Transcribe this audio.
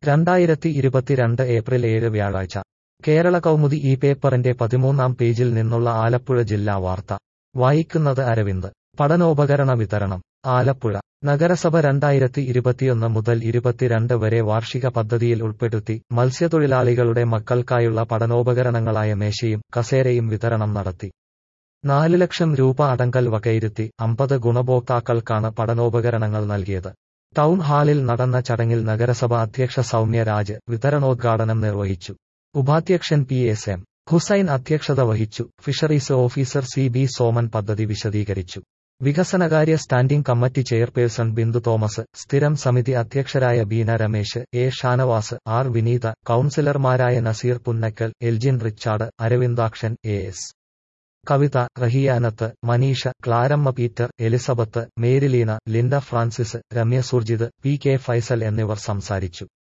രണ്ടായിരത്തി ഇരുപത്തിരണ്ട് ഏപ്രിൽ ഏഴ് വ്യാഴാഴ്ച കേരള കൗമുദി ഈ പേപ്പറിന്റെ പതിമൂന്നാം പേജിൽ നിന്നുള്ള ആലപ്പുഴ ജില്ലാ വാർത്ത വായിക്കുന്നത് അരവിന്ദ് പഠനോപകരണ വിതരണം ആലപ്പുഴ നഗരസഭ രണ്ടായിരത്തി ഇരുപത്തിയൊന്ന് മുതൽ ഇരുപത്തിരണ്ട് വരെ വാർഷിക പദ്ധതിയിൽ ഉൾപ്പെടുത്തി മത്സ്യത്തൊഴിലാളികളുടെ മക്കൾക്കായുള്ള പഠനോപകരണങ്ങളായ മേശയും കസേരയും വിതരണം നടത്തി നാല് ലക്ഷം രൂപ അടങ്കൽ വകയിരുത്തി അമ്പത് ഗുണഭോക്താക്കൾക്കാണ് പഠനോപകരണങ്ങൾ നൽകിയത് ടൗൺ ഹാളിൽ നടന്ന ചടങ്ങിൽ നഗരസഭ അധ്യക്ഷ സൗമ്യ രാജ് വിതരണോദ്ഘാടനം നിർവഹിച്ചു ഉപാധ്യക്ഷൻ പി എസ് എം ഹുസൈൻ അധ്യക്ഷത വഹിച്ചു fisheries officer C B Soman പദ്ധതി വിശദീകരിച്ചു വികസനകാര്യ standing committee chairperson Bindu Thomas സ്ഥിരം സമിതി അധ്യക്ഷരായ ബീന രമേശ് എ ഷാനവാസ് ആർ വിനീത കൌൺസിലർമാരായ Nazeer Punnakkal Elgin Richard Aravindakshan A S Kavitha Rahiyanath Maneesha Claramma Peter Elizabeth Maryleena Linda Francis Ramya Surjith P K Faisal എന്നിവർ സംസാരിച്ചു